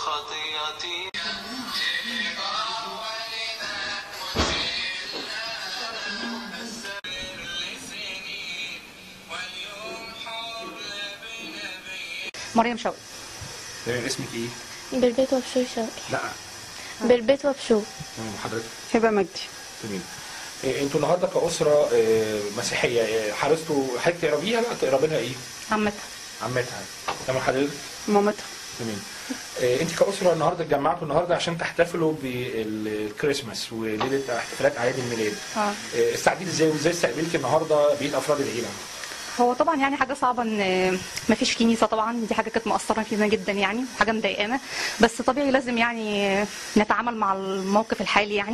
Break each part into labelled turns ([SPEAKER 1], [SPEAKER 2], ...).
[SPEAKER 1] خطيئتي
[SPEAKER 2] مريم شوقي
[SPEAKER 3] تمام اسمك ايه؟
[SPEAKER 4] بالبيت وبشو شوقي
[SPEAKER 3] لا
[SPEAKER 4] بالبيت وبشو
[SPEAKER 3] تمام حضرتك
[SPEAKER 5] هبه مجدي
[SPEAKER 3] تمام إيه، انتوا النهارده كاسره آه، مسيحيه آه، حرصتوا حضرتك تقربيها لا تقربي لها ايه؟
[SPEAKER 2] عمتها
[SPEAKER 3] عمتها تمام حضرتك
[SPEAKER 5] مامتها
[SPEAKER 3] تمام آه، انت كاسره النهارده اتجمعتوا النهارده عشان تحتفلوا بالكريسماس وليله احتفالات اعياد الميلاد
[SPEAKER 2] اه
[SPEAKER 3] آه، استعديت ازاي وازاي استقبلتي النهارده بقيه افراد العيله؟
[SPEAKER 2] هو طبعا يعني حاجه صعبه ان مفيش كنيسه طبعا دي حاجه كانت مؤثره فينا جدا يعني حاجه مضايقانا بس طبيعي لازم يعني نتعامل مع الموقف الحالي يعني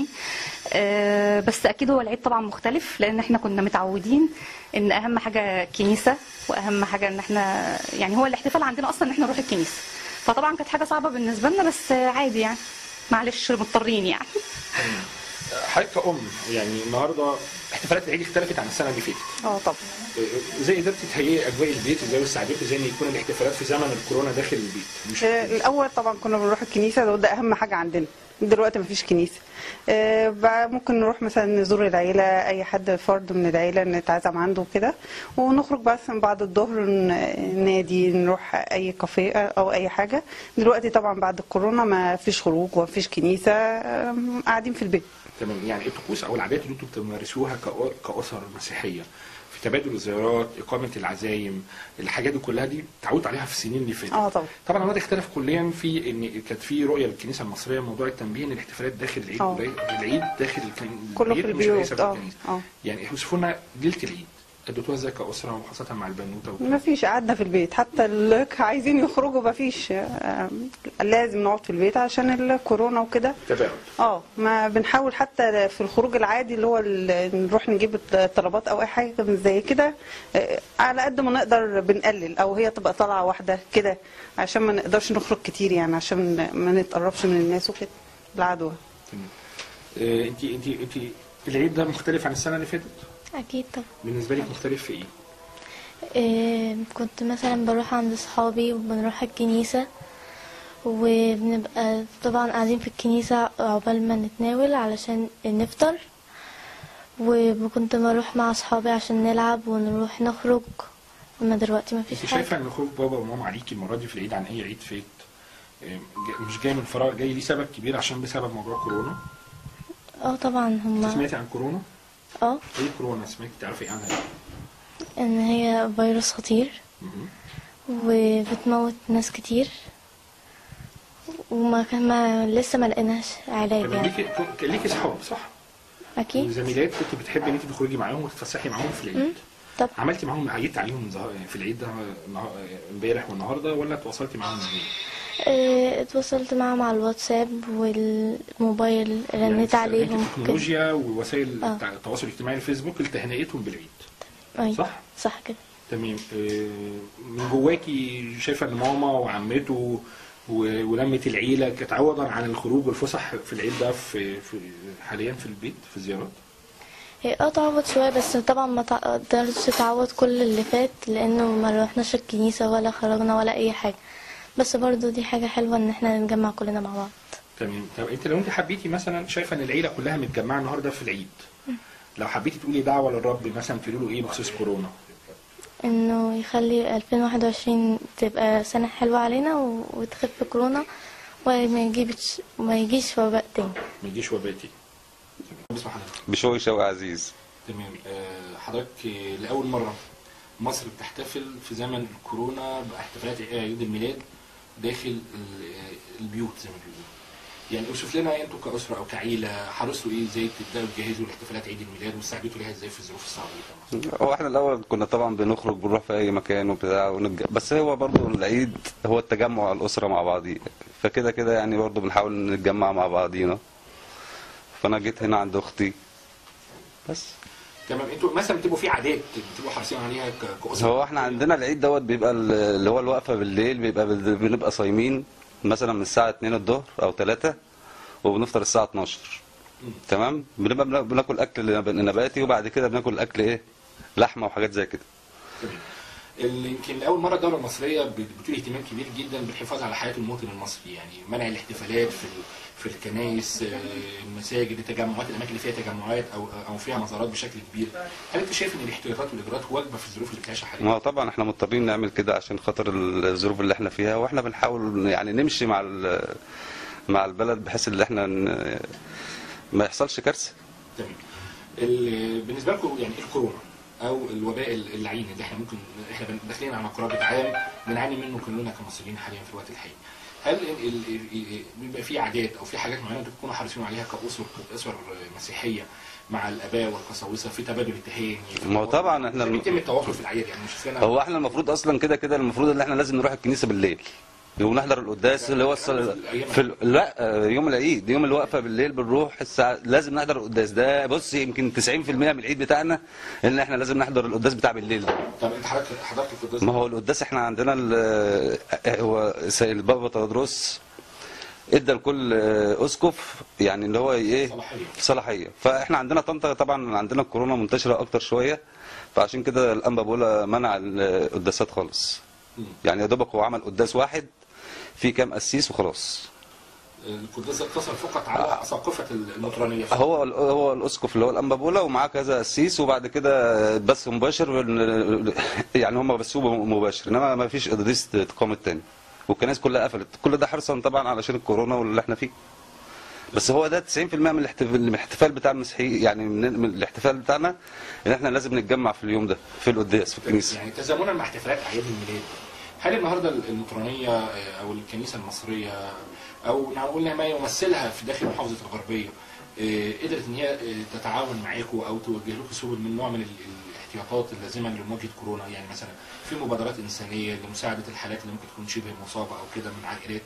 [SPEAKER 2] آه، بس اكيد هو العيد طبعا مختلف لان احنا كنا متعودين ان اهم حاجه كنيسه واهم حاجه ان احنا يعني هو الاحتفال عندنا اصلا ان احنا نروح الكنيسه فطبعا كانت حاجه صعبه بالنسبه لنا بس عادي يعني معلش مضطرين يعني
[SPEAKER 3] حضرتك كأم يعني النهارده احتفالات العيد اختلفت عن السنه اللي فاتت
[SPEAKER 2] اه طبعا
[SPEAKER 3] آه، ازاي قدرتي تهيئي اجواء البيت ازاي استعدتي ازاي ان يكون الاحتفالات في زمن الكورونا داخل البيت مش
[SPEAKER 5] آه، الاول طبعا كنا بنروح الكنيسه ده, ده اهم حاجه عندنا دلوقتي مفيش كنيسه آه، بقى ممكن نروح مثلا نزور العيله اي حد فرد من العيله نتعزم عنده كده ونخرج بس من بعد الظهر ن- نادي نروح اي كافيه او اي حاجه دلوقتي طبعا بعد الكورونا ما فيش خروج وما فيش كنيسه آه، قاعدين في البيت
[SPEAKER 3] تمام يعني الطقوس او العادات اللي انتم بتمارسوها كأ- كاسر مسيحيه في تبادل الزيارات اقامه العزايم الحاجات دي كلها دي تعودت عليها في السنين اللي فاتت
[SPEAKER 5] اه طبعا
[SPEAKER 3] طبعا الوضع اختلف كليا في ان كانت في رؤيه للكنيسه المصريه موضوع التنبيه ان الاحتفالات داخل العيد
[SPEAKER 5] اه.
[SPEAKER 3] قليل- العيد داخل الكن-
[SPEAKER 5] كله في
[SPEAKER 3] مش
[SPEAKER 5] البيوت
[SPEAKER 3] ليس في
[SPEAKER 5] اه
[SPEAKER 3] الكنيسه
[SPEAKER 5] اه
[SPEAKER 3] يعني اوصفوا لنا ليله العيد اديتوها ازاي كاسره وخاصه مع البنوته وكده؟
[SPEAKER 5] ما فيش قعدنا في البيت حتى اللي عايزين يخرجوا ما فيش آه، لازم نقعد في البيت عشان الكورونا وكده
[SPEAKER 3] تباعد
[SPEAKER 5] اه ما بنحاول حتى في الخروج العادي اللي هو ال- نروح نجيب الطلبات او اي حاجه من زي كده آه، على قد ما نقدر بنقلل او هي تبقى طالعه واحده كده عشان ما نقدرش نخرج كتير يعني عشان ما نتقربش من الناس وكده العدوى
[SPEAKER 3] تمام انت انت انت العيد ده مختلف عن السنه اللي فاتت
[SPEAKER 4] اكيد طبعا
[SPEAKER 3] بالنسبه لك مختلف في ايه؟
[SPEAKER 4] إيه كنت مثلا بروح عند صحابي وبنروح الكنيسة وبنبقى طبعا قاعدين في الكنيسة عقبال ما نتناول علشان نفطر وكنت بروح مع صحابي عشان نلعب ونروح نخرج اما دلوقتي ما فيش
[SPEAKER 3] انت
[SPEAKER 4] حاجة
[SPEAKER 3] شايفه ان خروج بابا وماما عليكي المره دي في العيد عن اي عيد فات اه، جا- مش جاي من فراغ جاي ليه سبب كبير عشان بسبب موضوع كورونا
[SPEAKER 4] اه طبعا
[SPEAKER 3] انت
[SPEAKER 4] هما
[SPEAKER 3] سمعتي عن كورونا؟
[SPEAKER 4] اه
[SPEAKER 3] ايه كورونا سمعتي تعرفي عنها ايه؟
[SPEAKER 4] ان هي فيروس خطير
[SPEAKER 3] مهم.
[SPEAKER 4] وبتموت ناس كتير وما كان ما لسه ما لقيناش علاج
[SPEAKER 3] طب
[SPEAKER 4] يعني
[SPEAKER 3] ليكي كان ليكي صحاب صح؟
[SPEAKER 4] اكيد
[SPEAKER 3] زميلات كنت بتحبي ان انت تخرجي معاهم وتتفسحي معاهم في العيد
[SPEAKER 4] طب
[SPEAKER 3] عملتي معاهم عيدت عليهم زه- في العيد ده النها- امبارح والنهارده ولا تواصلتي معاهم ازاي؟
[SPEAKER 4] اه اتواصلت معاهم على الواتساب والموبايل
[SPEAKER 3] يعني
[SPEAKER 4] رنيت
[SPEAKER 3] استخدمتي
[SPEAKER 4] عليهم كده
[SPEAKER 3] التكنولوجيا ووسائل
[SPEAKER 4] اه.
[SPEAKER 3] التع- التواصل الاجتماعي الفيسبوك لتهنئتهم بالعيد
[SPEAKER 4] أيوة.
[SPEAKER 3] صح؟
[SPEAKER 4] صح كده
[SPEAKER 3] تمام آه، من جواكي شايفه ان ماما وعمته و- ولمه العيله كانت عوضا عن الخروج والفسح في العيد ده في, في حاليا في البيت في الزيارات
[SPEAKER 4] هي اه تعوض شوية بس طبعا ما تقدرش تعوض كل اللي فات لانه ما روحناش الكنيسة ولا خرجنا ولا اي حاجة بس برضو دي حاجة حلوة ان احنا نتجمع كلنا مع بعض
[SPEAKER 3] تمام طب انت لو انت حبيتي مثلا شايفه ان العيله كلها متجمعه النهارده في العيد لو حبيتي تقولي دعوه للرب مثلا تقولي له ايه بخصوص كورونا
[SPEAKER 4] انه يخلي 2021 تبقى سنة حلوة علينا و- وتخف كورونا وما يجيبش ما يجيش وباء تاني
[SPEAKER 3] ما يجيش وباتي بسم حضرتك
[SPEAKER 6] بشوي شوقي عزيز
[SPEAKER 3] تمام آه، حضرتك آه، لاول مره مصر بتحتفل في زمن الكورونا باحتفالات عيد الميلاد داخل ال- آه، البيوت زي ما بيقولوا يعني اوصف لنا انتوا كاسره او كعيله حرصتوا ايه ازاي تبداوا تجهزوا لاحتفالات عيد الميلاد واستعدتوا ليها ازاي في الظروف الصعبه دي طبعا
[SPEAKER 6] هو احنا الاول كنا طبعا بنخرج بنروح في اي مكان وبتاع ونتج... بس هو برضو العيد هو التجمع الاسره مع بعضي فكده كده يعني برضو بنحاول نتجمع مع بعضينا فانا جيت هنا عند اختي بس
[SPEAKER 3] تمام انتوا مثلا بتبقوا في عادات بتبقوا حريصين عليها ك- كاسره
[SPEAKER 6] هو احنا عندنا العيد دوت بيبقى ال- اللي هو الوقفه بالليل بيبقى بال- بنبقى صايمين مثلا من الساعه 2 الظهر او 3 وبنفطر الساعه 12 تمام بنبقى بنا- بناكل اكل نب- نباتي وبعد كده بناكل اكل ايه لحمه وحاجات زي كده
[SPEAKER 3] تمام اللي يمكن لاول مره الدوله المصريه بتولي اهتمام كبير جدا بالحفاظ على حياه المواطن المصري يعني منع الاحتفالات في ال- في الكنائس آه، المساجد التجمعات الاماكن اللي فيها تجمعات او او فيها مزارات بشكل كبير هل انت شايف ان الاحتياطات والاجراءات واجبه في الظروف اللي بتعيشها
[SPEAKER 6] ما
[SPEAKER 3] حاليا؟
[SPEAKER 6] هو طبعا احنا مضطرين نعمل كده عشان خاطر الظروف اللي احنا فيها واحنا بنحاول يعني نمشي مع ال- مع البلد بحيث ان احنا ن- ما يحصلش كارثه
[SPEAKER 3] تمام ال- بالنسبه لكم يعني الكورونا او الوباء اللعين اللي احنا ممكن احنا داخلين على قرابه عام بنعاني منه كلنا كمصريين حاليا في الوقت الحالي هل ال- ال- ال- بيبقى في عادات او في حاجات معينه انتوا بتكونوا حريصين عليها كاسر اسر مسيحيه مع الاباء والقساوسه في تبادل التهاني في
[SPEAKER 6] ما هو طبعا احنا
[SPEAKER 3] إزاي
[SPEAKER 6] الم-
[SPEAKER 3] بيتم التواصل في الاعياد يعني مش لنا
[SPEAKER 6] هو احنا المفروض اصلا كده كده المفروض ان احنا لازم نروح الكنيسه بالليل ونحضر القداس اللي هو الصل... في ال... لا آه، يوم العيد يوم الوقفه بالليل بنروح الساعه لازم نحضر القداس ده بص يمكن 90% من العيد بتاعنا ان احنا لازم نحضر القداس بتاع بالليل ده
[SPEAKER 3] طب انت حضرتك حضرت القداس
[SPEAKER 6] ما هو القداس احنا عندنا ال- هو سي- البابا تدرس ادى لكل اسقف يعني اللي هو ايه
[SPEAKER 3] صلاحية.
[SPEAKER 6] صلاحيه فاحنا عندنا طنطا طبعا عندنا الكورونا منتشره اكتر شويه فعشان كده الانبا بولا منع القداسات خالص
[SPEAKER 3] مم.
[SPEAKER 6] يعني يا دوبك هو عمل قداس واحد في كام قسيس وخلاص
[SPEAKER 3] القداس اقتصر فقط على اساقفه المطرانيه فقط.
[SPEAKER 6] هو هو الاسقف اللي هو الانبا بولا ومعاه كذا قسيس وبعد كده بث مباشر يعني هم بثوه مباشر انما ما فيش قديس اتقامت تاني والكنائس كلها قفلت كل ده حرصا طبعا علشان الكورونا واللي احنا فيه بس هو ده 90% من الاحتفال من الاحتفال بتاع المسيحي يعني من, من الاحتفال بتاعنا ان احنا لازم نتجمع في اليوم ده في القداس في الكنيسه
[SPEAKER 3] يعني تزامنا مع احتفالات اعياد الميلاد هل النهارده المطرانيه آه، او الكنيسه المصريه او نقول ما يمثلها في داخل محافظه الغربيه آه، قدرت ان هي آه، تتعاون معاكم او توجه لكم سبل من نوع من ال- الاحتياطات اللازمه لمواجهه كورونا يعني مثلا في مبادرات انسانيه لمساعده الحالات اللي ممكن تكون شبه مصابه او كده من عائلات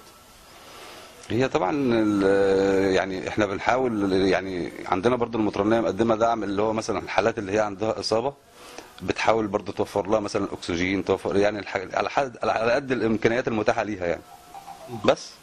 [SPEAKER 6] هي طبعا ال- يعني احنا بنحاول يعني عندنا برضو المطرانيه مقدمه دعم اللي هو مثلا الحالات اللي هي عندها اصابه بتحاول برضو توفر لها مثلا اكسجين توفر يعني الح- على حد على قد الامكانيات المتاحه ليها يعني بس